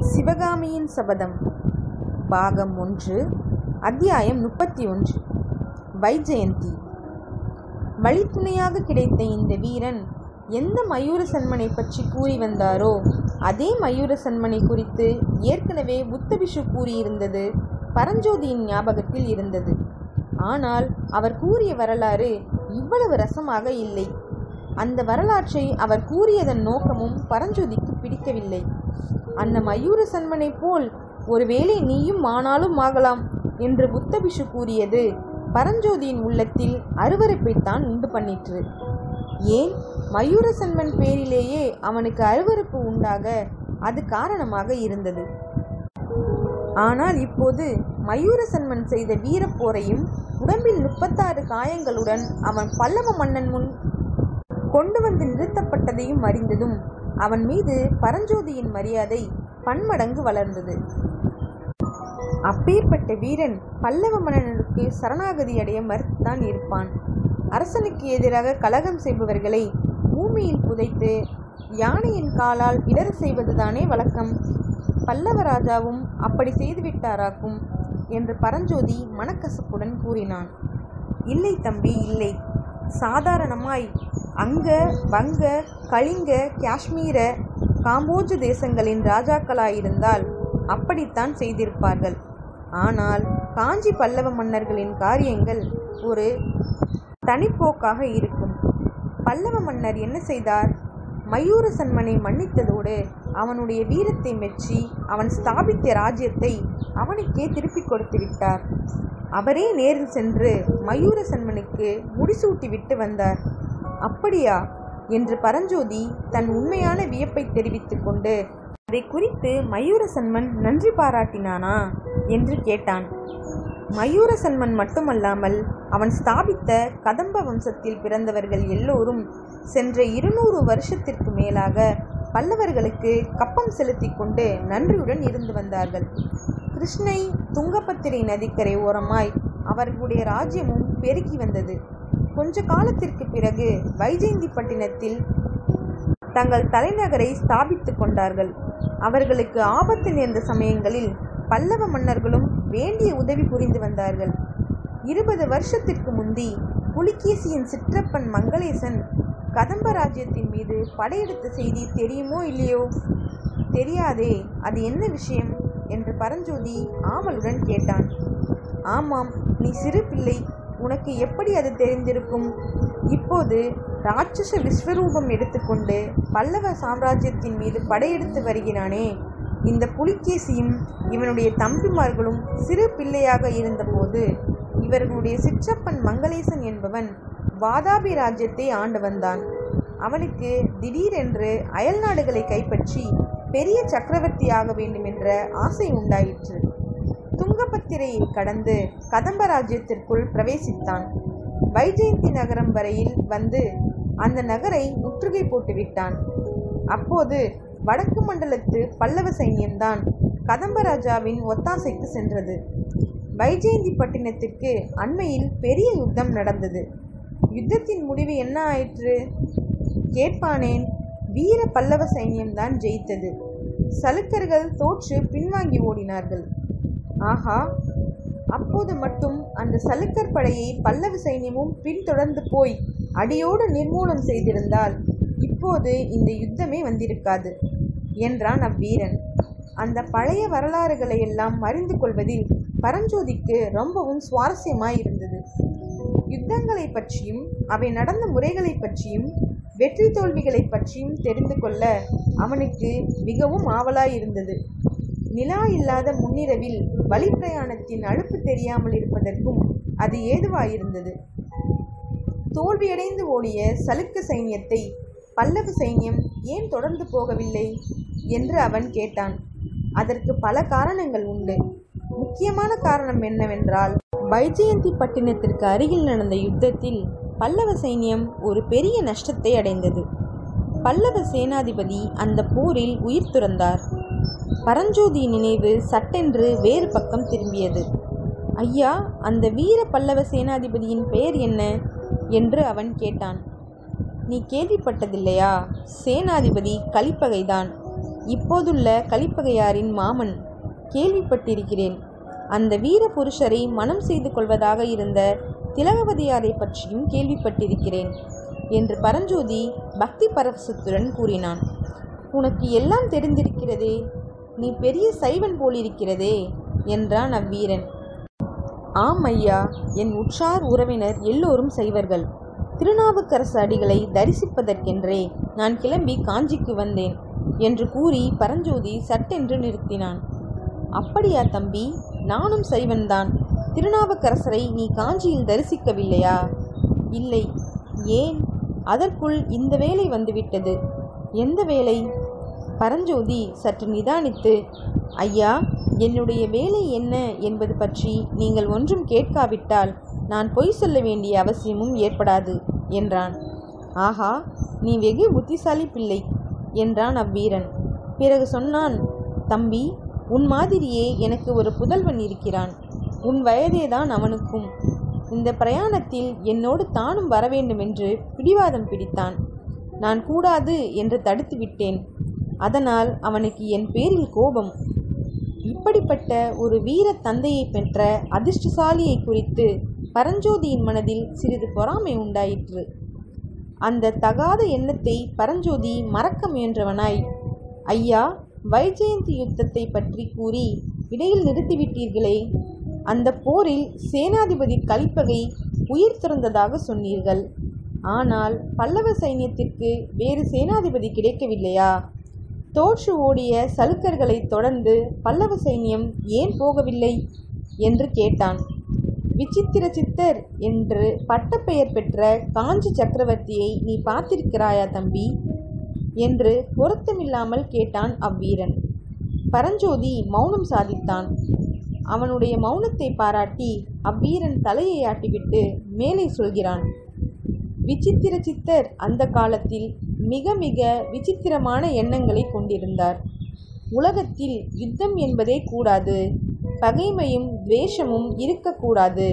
சிவகாமியின் சபதம் பாகம் ஒன்று அத்தியாயம் முப்பத்தி ஒன்று வைஜெயந்தி வழித்துணையாக கிடைத்த இந்த வீரன் எந்த மயூர சன்மனை பற்றி கூறி வந்தாரோ அதே மயூர சன்மனை குறித்து ஏற்கனவே புத்தபிஷு கூறியிருந்தது பரஞ்சோதியின் ஞாபகத்தில் இருந்தது ஆனால் அவர் கூறிய வரலாறு இவ்வளவு ரசமாக இல்லை அந்த வரலாற்றை அவர் கூறியதன் நோக்கமும் பரஞ்சோதிக்கு பிடிக்கவில்லை அந்த மயூர சன்மனை போல் ஒருவேளை நீயும் ஆனாலும் ஆகலாம் என்று புத்தபிஷு கூறியது பரஞ்சோதியின் உள்ளத்தில் அருவருப்பைத்தான் உண்டு பண்ணிற்று ஏன் மயூர சன்மன் பேரிலேயே அவனுக்கு அருவருப்பு உண்டாக அது காரணமாக இருந்தது ஆனால் இப்போது மயூர சன்மன் செய்த வீரப்போரையும் உடம்பில் முப்பத்தாறு காயங்களுடன் அவன் பல்லவ மன்னன் முன் கொண்டு வந்து நிறுத்தப்பட்டதையும் அறிந்ததும் அவன் மீது பரஞ்சோதியின் மரியாதை பன்மடங்கு வளர்ந்தது அப்பேற்பட்ட வீரன் பல்லவ மன்னனுக்கு சரணாகதி அடைய மறுத்துத்தான் இருப்பான் அரசனுக்கு எதிராக கலகம் செய்பவர்களை பூமியில் புதைத்து யானையின் காலால் இடர செய்வதுதானே வழக்கம் பல்லவ ராஜாவும் அப்படி செய்துவிட்டாராக்கும் என்று பரஞ்சோதி மனக்கசப்புடன் கூறினான் இல்லை தம்பி இல்லை சாதாரணமாய் அங்க வங்க கலிங்க காஷ்மீர காம்போஜ தேசங்களின் ராஜாக்களாயிருந்தால் அப்படித்தான் செய்திருப்பார்கள் ஆனால் காஞ்சி பல்லவ மன்னர்களின் காரியங்கள் ஒரு தனிப்போக்காக இருக்கும் பல்லவ மன்னர் என்ன செய்தார் மயூர சன்மனை மன்னித்ததோடு அவனுடைய வீரத்தை மெச்சி அவன் ஸ்தாபித்த ராஜ்யத்தை அவனுக்கே திருப்பிக் கொடுத்து விட்டார் அவரே நேரில் சென்று மயூர சன்மனுக்கு முடிசூட்டி விட்டு வந்தார் அப்படியா என்று பரஞ்சோதி தன் உண்மையான வியப்பை தெரிவித்துக் கொண்டு அதை குறித்து மயூர சன்மன் நன்றி பாராட்டினானா என்று கேட்டான் மயூர சன்மன் மட்டுமல்லாமல் அவன் ஸ்தாபித்த கதம்ப வம்சத்தில் பிறந்தவர்கள் எல்லோரும் சென்ற இருநூறு வருஷத்திற்கு மேலாக பல்லவர்களுக்கு கப்பம் செலுத்தி கொண்டு நன்றியுடன் இருந்து வந்தார்கள் கிருஷ்ணை துங்கபத்திரை நதிக்கரை ஓரமாய் அவர்களுடைய ராஜ்யமும் பெருகி வந்தது கொஞ்ச காலத்திற்கு பிறகு வைஜெயந்திப்பட்டினத்தில் தங்கள் தலைநகரை ஸ்தாபித்து கொண்டார்கள் அவர்களுக்கு ஆபத்து நேர்ந்த சமயங்களில் பல்லவ மன்னர்களும் வேண்டிய உதவி புரிந்து வந்தார்கள் இருபது வருஷத்திற்கு முந்தி புலிகேசியின் சிற்றப்பன் மங்களேசன் கதம்ப ராஜ்யத்தின் மீது படையெடுத்த செய்தி தெரியுமோ இல்லையோ தெரியாதே அது என்ன விஷயம் என்று பரஞ்சோதி ஆவலுடன் கேட்டான் ஆமாம் நீ சிறு பிள்ளை உனக்கு எப்படி அது தெரிந்திருக்கும் இப்போது ராட்சச விஸ்வரூபம் எடுத்துக்கொண்டு பல்லவ சாம்ராஜ்யத்தின் மீது படையெடுத்து வருகிறானே இந்த புலிகேசியும் இவனுடைய தம்பிமார்களும் சிறு பிள்ளையாக இருந்தபோது இவர்களுடைய சிற்றப்பன் மங்களேசன் என்பவன் வாதாபி ராஜ்யத்தை ஆண்டு வந்தான் அவனுக்கு திடீரென்று அயல் நாடுகளை கைப்பற்றி பெரிய சக்கரவர்த்தியாக வேண்டும் என்ற ஆசை உண்டாயிற்று துங்கபத்திரையை கடந்து கதம்ப ராஜ்யத்திற்குள் பிரவேசித்தான் வைஜெயந்தி நகரம் வரையில் வந்து அந்த நகரை முற்றுகை போட்டுவிட்டான் அப்போது வடக்கு மண்டலத்து பல்லவ சைன்யம்தான் கதம்பராஜாவின் ஒத்தாசைக்கு சென்றது வைஜெயந்தி பட்டினத்திற்கு அண்மையில் பெரிய யுத்தம் நடந்தது யுத்தத்தின் முடிவு என்ன ஆயிற்று கேட்பானேன் வீர பல்லவ சைன்யம்தான் ஜெயித்தது சலுக்கர்கள் தோற்று பின்வாங்கி ஓடினார்கள் ஆஹா அப்போது மட்டும் அந்த சலுக்கர் படையை பல்லவ சைன்யமும் பின்தொடர்ந்து போய் அடியோடு நிர்மூலம் செய்திருந்தால் இப்போது இந்த யுத்தமே வந்திருக்காது என்றான் அவ்வீரன் அந்த பழைய வரலாறுகளை எல்லாம் அறிந்து கொள்வதில் பரஞ்சோதிக்கு ரொம்பவும் சுவாரஸ்யமாயிருந்தது யுத்தங்களை பற்றியும் அவை நடந்த முறைகளை பற்றியும் வெற்றி தோல்விகளை பற்றியும் தெரிந்து கொள்ள அவனுக்கு மிகவும் ஆவலாயிருந்தது நிலா இல்லாத முன்னிரவில் வழிப்பிரயாணத்தின் அழுப்பு தெரியாமல் இருப்பதற்கும் அது ஏதுவாயிருந்தது தோல்வியடைந்து ஓடிய சலுக்க சைன்யத்தை பல்லவ சைன்யம் ஏன் தொடர்ந்து போகவில்லை என்று அவன் கேட்டான் அதற்கு பல காரணங்கள் உண்டு முக்கியமான காரணம் என்னவென்றால் வைஜெயந்தி பட்டினத்திற்கு அருகில் நடந்த யுத்தத்தில் பல்லவ சைன்யம் ஒரு பெரிய நஷ்டத்தை அடைந்தது பல்லவ சேனாதிபதி அந்த போரில் உயிர் துறந்தார் பரஞ்சோதி நினைவு சட்டென்று வேறு பக்கம் திரும்பியது ஐயா அந்த வீர பல்லவ சேனாதிபதியின் பெயர் என்ன என்று அவன் கேட்டான் நீ கேள்விப்பட்டதில்லையா சேனாதிபதி கலிப்பகைதான் இப்போதுள்ள கலிப்பகையாரின் மாமன் கேள்விப்பட்டிருக்கிறேன் அந்த வீர புருஷரை மனம் செய்து கொள்வதாக இருந்த திலகவதியாரை பற்றியும் கேள்விப்பட்டிருக்கிறேன் என்று பரஞ்சோதி பக்தி பரவசத்துடன் கூறினான் உனக்கு எல்லாம் தெரிந்திருக்கிறதே நீ பெரிய சைவன் போலிருக்கிறதே என்றான் அவ்வீரன் ஆம் ஐயா என் உற்றார் உறவினர் எல்லோரும் செய்வர்கள் திருநாவுக்கரசு அடிகளை தரிசிப்பதற்கென்றே நான் கிளம்பி காஞ்சிக்கு வந்தேன் என்று கூறி பரஞ்சோதி சட்டென்று நிறுத்தினான் அப்படியா தம்பி நானும் சைவன்தான் திருநாவுக்கரசரை நீ காஞ்சியில் தரிசிக்கவில்லையா இல்லை ஏன் அதற்குள் இந்த வேலை வந்துவிட்டது எந்த வேலை பரஞ்சோதி சற்று நிதானித்து ஐயா என்னுடைய வேலை என்ன என்பது பற்றி நீங்கள் ஒன்றும் கேட்காவிட்டால் நான் பொய் சொல்ல வேண்டிய அவசியமும் ஏற்படாது என்றான் ஆஹா நீ வெகு புத்திசாலி பிள்ளை என்றான் அவ்வீரன் பிறகு சொன்னான் தம்பி உன் மாதிரியே எனக்கு ஒரு புதல்வன் இருக்கிறான் உன் வயதேதான் அவனுக்கும் இந்த பிரயாணத்தில் என்னோடு தானும் வரவேண்டுமென்று பிடிவாதம் பிடித்தான் நான் கூடாது என்று தடுத்து விட்டேன் அதனால் அவனுக்கு என் பேரில் கோபம் இப்படிப்பட்ட ஒரு வீர தந்தையை பெற்ற அதிர்ஷ்டசாலியை குறித்து பரஞ்சோதியின் மனதில் சிறிது பொறாமை உண்டாயிற்று அந்த தகாத எண்ணத்தை பரஞ்சோதி மறக்க முயன்றவனாய் ஐயா வைஜெயந்தி யுத்தத்தை பற்றி கூறி இடையில் நிறுத்திவிட்டீர்களே அந்த போரில் சேனாதிபதி கலிப்பகை உயிர் துறந்ததாக சொன்னீர்கள் ஆனால் பல்லவ சைன்யத்திற்கு வேறு சேனாதிபதி கிடைக்கவில்லையா தோற்று ஓடிய சலுக்கர்களை தொடர்ந்து பல்லவ சைன்யம் ஏன் போகவில்லை என்று கேட்டான் விசித்திர சித்தர் என்று பட்டப்பெயர் பெற்ற காஞ்சி சக்கரவர்த்தியை நீ பார்த்திருக்கிறாயா தம்பி என்று பொருத்தமில்லாமல் கேட்டான் அவ்வீரன் பரஞ்சோதி மௌனம் சாதித்தான் அவனுடைய மௌனத்தை பாராட்டி அவ்வீரன் தலையை ஆட்டிவிட்டு மேலே சொல்கிறான் விசித்திர சித்தர் அந்த காலத்தில் மிக மிக விசித்திரமான எண்ணங்களை கொண்டிருந்தார் உலகத்தில் யுத்தம் என்பதே கூடாது பகைமையும் துவேஷமும் இருக்கக்கூடாது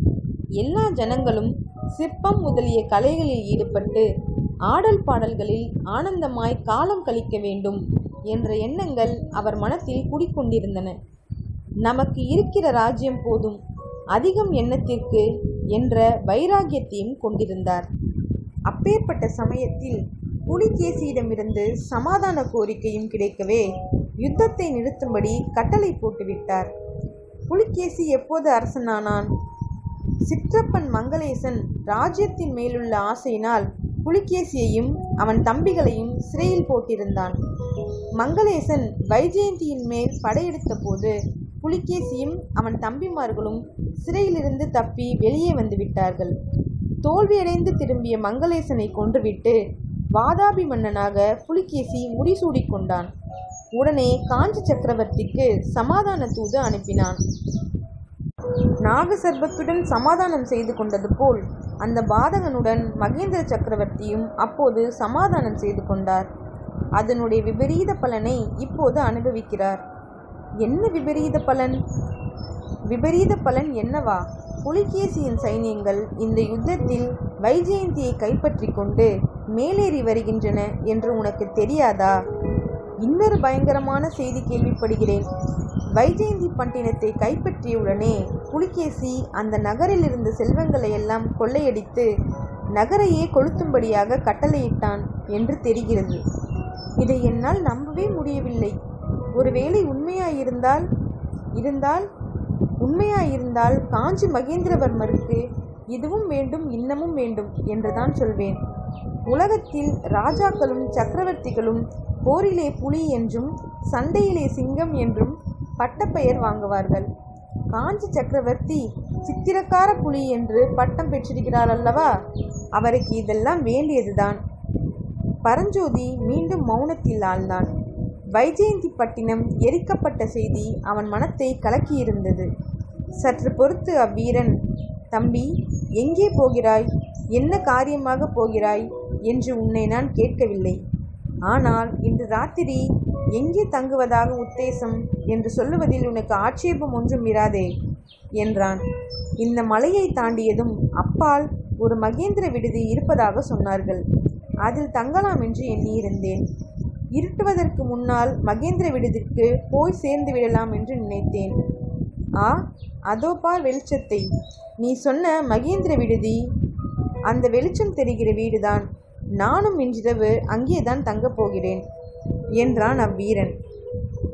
எல்லா ஜனங்களும் சிற்பம் முதலிய கலைகளில் ஈடுபட்டு ஆடல் பாடல்களில் ஆனந்தமாய் காலம் கழிக்க வேண்டும் என்ற எண்ணங்கள் அவர் மனத்தில் குடிக்கொண்டிருந்தன நமக்கு இருக்கிற ராஜ்யம் போதும் அதிகம் எண்ணத்திற்கு என்ற வைராகியத்தையும் கொண்டிருந்தார் அப்பேற்பட்ட சமயத்தில் புலிகேசியிடமிருந்து சமாதான கோரிக்கையும் கிடைக்கவே யுத்தத்தை நிறுத்தும்படி கட்டளை போட்டுவிட்டார் புலிகேசி எப்போது அரசனானான் சிற்றப்பன் மங்களேசன் ராஜ்யத்தின் மேலுள்ள ஆசையினால் புலிகேசியையும் அவன் தம்பிகளையும் சிறையில் போட்டிருந்தான் மங்களேசன் வைஜெயந்தியின் மேல் படையெடுத்த போது புலிகேசியும் அவன் தம்பிமார்களும் சிறையிலிருந்து தப்பி வெளியே வந்து விட்டார்கள் தோல்வியடைந்து திரும்பிய மங்களேசனை கொன்றுவிட்டு வாதாபி மன்னனாக புலிகேசி முடிசூடிக் கொண்டான் உடனே காஞ்சி சக்கரவர்த்திக்கு சமாதான தூது அனுப்பினான் நாகசர்பத்துடன் சமாதானம் செய்து கொண்டது போல் அந்த பாதகனுடன் மகேந்திர சக்கரவர்த்தியும் அப்போது சமாதானம் செய்து கொண்டார் அதனுடைய விபரீத பலனை இப்போது அனுபவிக்கிறார் என்ன விபரீத பலன் விபரீத பலன் என்னவா புலிகேசியின் சைன்யங்கள் இந்த யுத்தத்தில் வைஜெயந்தியை கைப்பற்றி கொண்டு மேலேறி வருகின்றன என்று உனக்கு தெரியாதா இன்னொரு பயங்கரமான செய்தி கேள்விப்படுகிறேன் வைஜெயந்தி பட்டினத்தை கைப்பற்றியவுடனே புலிகேசி அந்த நகரில் இருந்த செல்வங்களை எல்லாம் கொள்ளையடித்து நகரையே கொளுத்தும்படியாக கட்டளையிட்டான் என்று தெரிகிறது இதை என்னால் நம்பவே முடியவில்லை ஒருவேளை உண்மையாயிருந்தால் இருந்தால் உண்மையாயிருந்தால் காஞ்சி மகேந்திரவர்மருக்கு இதுவும் வேண்டும் இன்னமும் வேண்டும் என்றுதான் சொல்வேன் உலகத்தில் ராஜாக்களும் சக்கரவர்த்திகளும் போரிலே புலி என்றும் சண்டையிலே சிங்கம் என்றும் பட்டப்பெயர் வாங்குவார்கள் காஞ்சி சக்கரவர்த்தி சித்திரக்கார புலி என்று பட்டம் பெற்றிருக்கிறார் அல்லவா அவருக்கு இதெல்லாம் வேண்டியதுதான் பரஞ்சோதி மீண்டும் மௌனத்தில் ஆழ்ந்தான் வைஜெயந்தி பட்டினம் எரிக்கப்பட்ட செய்தி அவன் மனத்தை கலக்கியிருந்தது சற்று பொறுத்து அவ்வீரன் தம்பி எங்கே போகிறாய் என்ன காரியமாக போகிறாய் என்று உன்னை நான் கேட்கவில்லை ஆனால் இன்று ராத்திரி எங்கே தங்குவதாக உத்தேசம் என்று சொல்லுவதில் உனக்கு ஆட்சேபம் ஒன்றும் இராதே என்றான் இந்த மலையை தாண்டியதும் அப்பால் ஒரு மகேந்திர விடுதி இருப்பதாக சொன்னார்கள் அதில் தங்கலாம் என்று எண்ணியிருந்தேன் இருட்டுவதற்கு முன்னால் மகேந்திர விடுதிற்கு போய் சேர்ந்து விடலாம் என்று நினைத்தேன் ஆ அதோ பார் வெளிச்சத்தை நீ சொன்ன மகேந்திர விடுதி அந்த வெளிச்சம் தெரிகிற வீடுதான் நானும் இன்றிரவு அங்கேதான் தங்கப் போகிறேன் என்றான் அவ்வீரன்